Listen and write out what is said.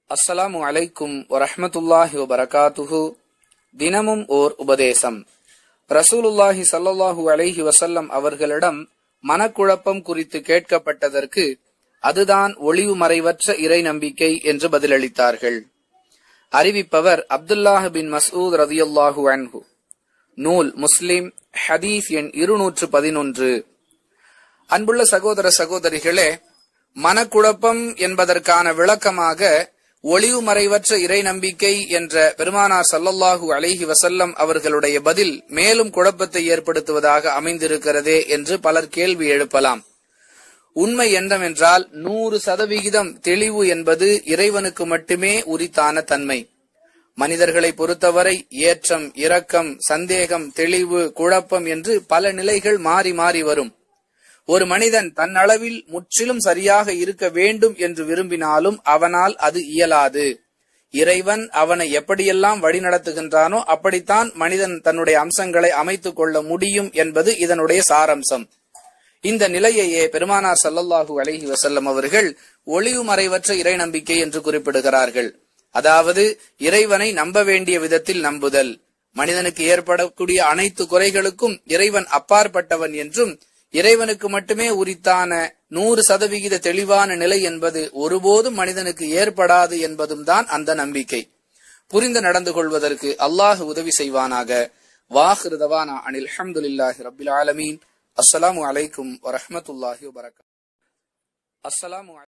அஸ்ஸலாமு அலைக்கும் வரஹ்மத்துல்லாஹி வபரகாத்துஹு தினமும் ஓர் உபதேசம் ரசூலுல்லாஹி ஸல்லல்லாஹு அலைஹி வஸல்லம் அவர்களிடம் மனக்குழப்பம் குறித்து கேட்கப்பட்டதற்கு அதுதான் ஒளிவு மறைவற்ற இறை நம்பிக்கை என்று பதிலளித்தார்கள் அறிவிப்பவர் அப்துல்லாஹ் பின் மஸ்ஊத் ரதியல்லாஹு அன்ஹு நூல் முஸ்லிம் ஹதீஸ் எண் இருநூற்று பதினொன்று அன்புள்ள சகோதர சகோதரிகளே மனக்குழப்பம் என்பதற்கான விளக்கமாக ஒளிவு மறைவற்ற இறை நம்பிக்கை என்ற பெருமானார் சல்லல்லாஹு அலைஹி வசல்லம் அவர்களுடைய பதில் மேலும் குழப்பத்தை ஏற்படுத்துவதாக அமைந்திருக்கிறதே என்று பலர் கேள்வி எழுப்பலாம் உண்மை என்னவென்றால் நூறு சதவிகிதம் தெளிவு என்பது இறைவனுக்கு மட்டுமே உரித்தான தன்மை மனிதர்களை பொறுத்தவரை ஏற்றம் இரக்கம் சந்தேகம் தெளிவு குழப்பம் என்று பல நிலைகள் மாறி மாறி வரும் ஒரு மனிதன் தன்னளவில் முற்றிலும் சரியாக இருக்க வேண்டும் என்று விரும்பினாலும் அவனால் அது இயலாது இறைவன் அவனை எப்படியெல்லாம் வழிநடத்துகின்றானோ அப்படித்தான் மனிதன் தன்னுடைய அம்சங்களை அமைத்துக் கொள்ள முடியும் என்பது இதனுடைய சாரம்சம் இந்த நிலையையே பெருமானார் சல்லல்லாஹு அலைஹி வசல்லம் அவர்கள் ஒளிவு மறைவற்ற இறை நம்பிக்கை என்று குறிப்பிடுகிறார்கள் அதாவது இறைவனை நம்ப வேண்டிய விதத்தில் நம்புதல் மனிதனுக்கு ஏற்படக்கூடிய அனைத்து குறைகளுக்கும் இறைவன் அப்பாற்பட்டவன் என்றும் இறைவனுக்கு மட்டுமே உரித்தான நூறு சதவிகித தெளிவான நிலை என்பது ஒருபோதும் மனிதனுக்கு ஏற்படாது என்பதும் தான் அந்த நம்பிக்கை புரிந்து நடந்து கொள்வதற்கு அல்லாஹ் உதவி செய்வானாக வாஹிருதவானா அனில் அஹமதுல்லாஹி ரபில் ஆலமீன் அஸ்ஸலாமு அலைக்கும் வரஹமத்துல்லாஹி வபரகாத் அஸ்ஸலாமு